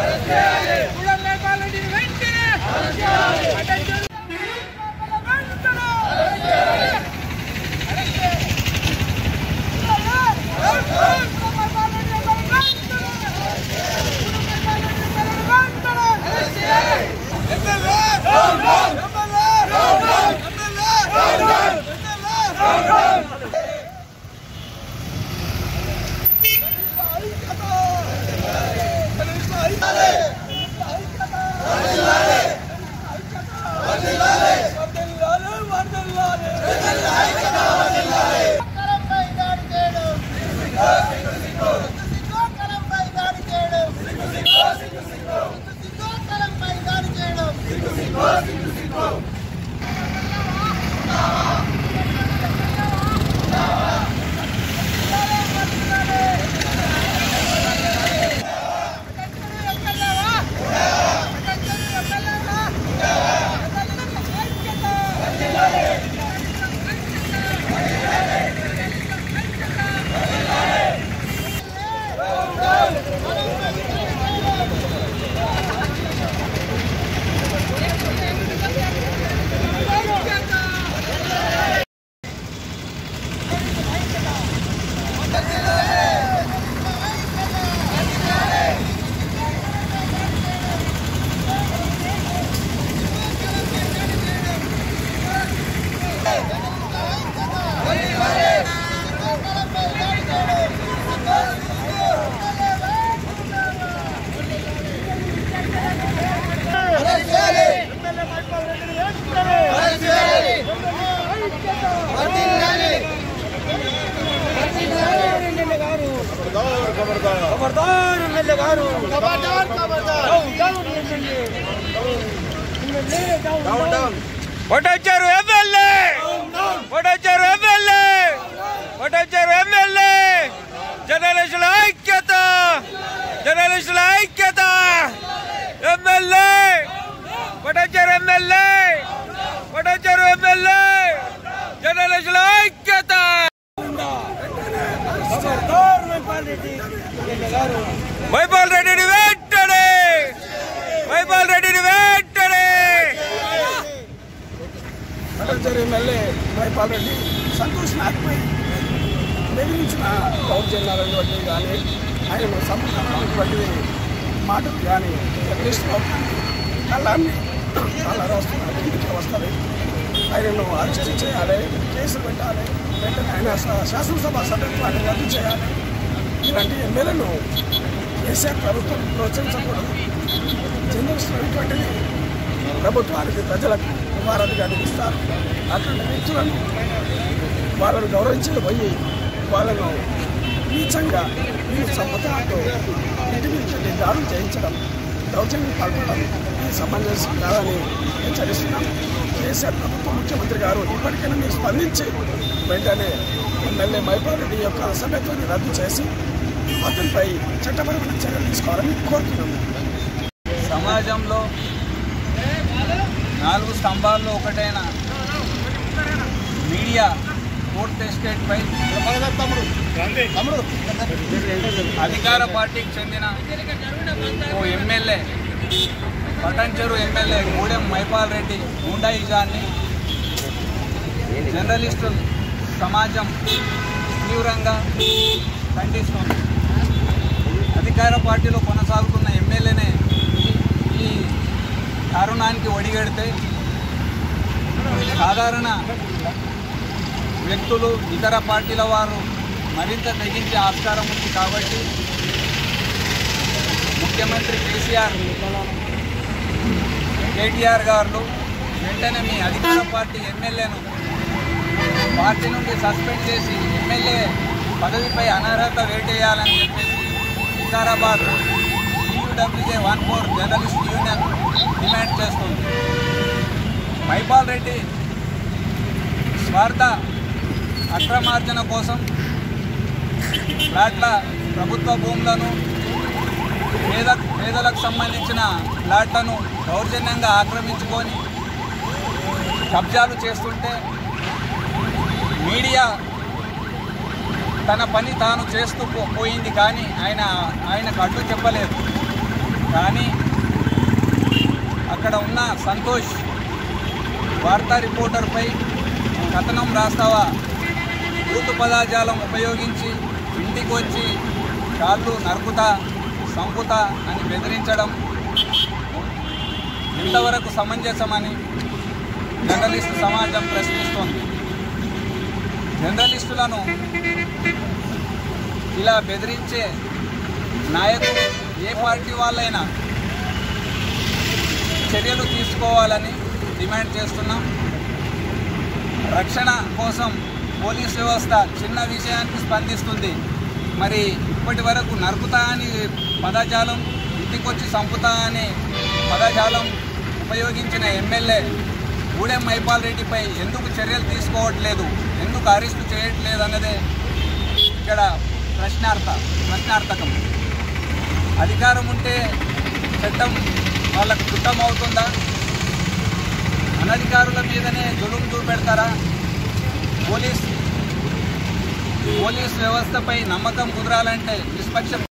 కలంపై దాడి చేయడం సిగ్గు కలంపై దాడి చేయడం సిగ్గు కలంపై దాడి చేయడం కలంపై దాడి చేయడం కొట్టొచ్చారు ఎమ్మెల్యే కొట్టొచ్చారు ఎమ్మెల్యే కొట్టొచ్చారు ఎమ్మెల్యే జర్నలిస్టుల ఐక్యత జర్నలిస్టుల ఐక్యత ఎమ్మెల్యే కొట్టొచ్చారు ఎమ్మెల్యే కొట్టొచ్చారు ఎమ్మెల్యే జర్నలిస్టుల ఐక్యత మైపాల్ రెడ్డిని వెంటనే మైపాల్ రెడ్డిని వెంటనే కలెక్టర్ ఎమ్మెల్యే మైపాల్ రెడ్డి సంతోష్ నాగ్పై బెదిరించిన దౌర్జన్యాలటువంటి కానీ ఆయన సంబంధమైనటువంటి మాటలు కానీ జర్నలిస్ట్ కళ్ళాన్ని చాలా రాస్తున్నారు ఇంటికి వస్తారు ఆయనను అరెస్ట్ చేయాలి కేసు పెట్టాలి వెంటనే ఆయన శా- శాసనసభ సభ్యత్వాన్ని రద్దు చేయాలి ఇలాంటి ఎమ్మెల్యేను కేసీఆర్ ప్రభుత్వం ప్రోత్సహించకూడదు జర్నలిస్టులు ప్రభుత్వానికి ప్రజలకు వారధిగా నిలుస్తారు అటువంటి వ్యక్తులను వాళ్ళను గౌరవించి పోయి వాళ్ళను నీచంగా నీరు సంపదలతో ఇంటి నుంచి దాడులు చేయించడం దౌర్జన్యం పాల్గొనడం ఇది సమంజసం కాదని హెచ్చరిస్తున్నాం కేసీఆర్ ప్రభుత్వ ముఖ్యమంత్రి గారు ఇప్పటికైనా మీరు స్పందించి వెంటనే ఎమ్మెల్యే మైపాల్ రెడ్డి యొక్క అసభ్యత్వాన్ని రద్దు చేసి అతనిపై చట్టపరమైన చర్యలు తీసుకోవాలని కోరుతున్నాము సమాజంలో నాలుగు స్తంభాల్లో ఒకటైన మీడియా ఫోర్త్ ఎస్టేట్ పై అధికార పార్టీకి చెందిన ఓ ఎమ్మెల్యే పటంచెరు ఎమ్మెల్యే గూడెం మైపాల్ రెడ్డి గుండాయిజాన్ని జర్నలిస్టు సమాజం తీవ్రంగా ఖండిస్తుంది అధికార పార్టీలో కొనసాగుతున్న ఎమ్మెల్యేనే ఈ దారుణానికి ఒడిగడితే సాధారణ వ్యక్తులు ఇతర పార్టీల వారు మరింత తెగించే ఆస్కారం ఉంది కాబట్టి ముఖ్యమంత్రి కేసీఆర్ కేటీఆర్ గారు వెంటనే మీ అధికార పార్టీ ఎమ్మెల్యేను పార్టీ నుండి సస్పెండ్ చేసి ఎమ్మెల్యే పదవిపై అనర్హత వేటేయాలని చెప్పేసి Vikarabad TUWJ one four journalist union demand చేస్తుంది మైపాల్ రెడ్డి స్వార్థ అక్రమార్జన కోసం ఫ్లాట్ల ప్రభుత్వ భూములను పేద పేదలకు సంబంధించిన ఫ్లాట్లను దౌర్జన్యంగా ఆక్రమించుకొని కబ్జాలు చేస్తుంటే మీడియా తన పని తాను చేస్తూ పో- పోయింది కానీ ఆయన ఆయనకు అడ్డు చెప్పలేదు కానీ అక్కడ ఉన్న సంతోష్ వార్తా రిపోర్టర్పై కథనం రాస్తావా బూతు పదాజాలం ఉపయోగించి ఇంటికి వచ్చి కాళ్ళు నరుకుతా సంపుతా అని బెదిరించడం ఇంతవరకు సమంజసమని జర్నలిస్టు సమాజం ప్రశ్నిస్తోంది జర్నలిస్టులను ఇలా బెదిరించే నాయకులు ఏ పార్టీ వాళ్ళైనా చర్యలు తీసుకోవాలని డిమాండ్ చేస్తున్నాం రక్షణ కోసం పోలీస్ వ్యవస్థ చిన్న విషయానికి స్పందిస్తుంది మరి ఇప్పటి వరకు నరుకుతా అని పదజాలం ఇంటికొచ్చి చంపుతా అని పదజాలం ఉపయోగించిన ఎమ్మెల్యే గూడెం మైపాల్ రెడ్డిపై ఎందుకు చర్యలు తీసుకోవట్లేదు ఎందుకు అరెస్టు చేయట్లేదు అన్నదే ఇక్కడ ప్రశ్నార్థ ప్రశ్నార్థకం అధికారం ఉంటే చట్టం వాళ్ళకు చుట్టం అవుతుందా అనధికారుల మీదనే జులుం చూపెడతారా పోలీస్ పోలీస్ వ్యవస్థపై నమ్మకం కుదరాలంటే నిష్పక్ష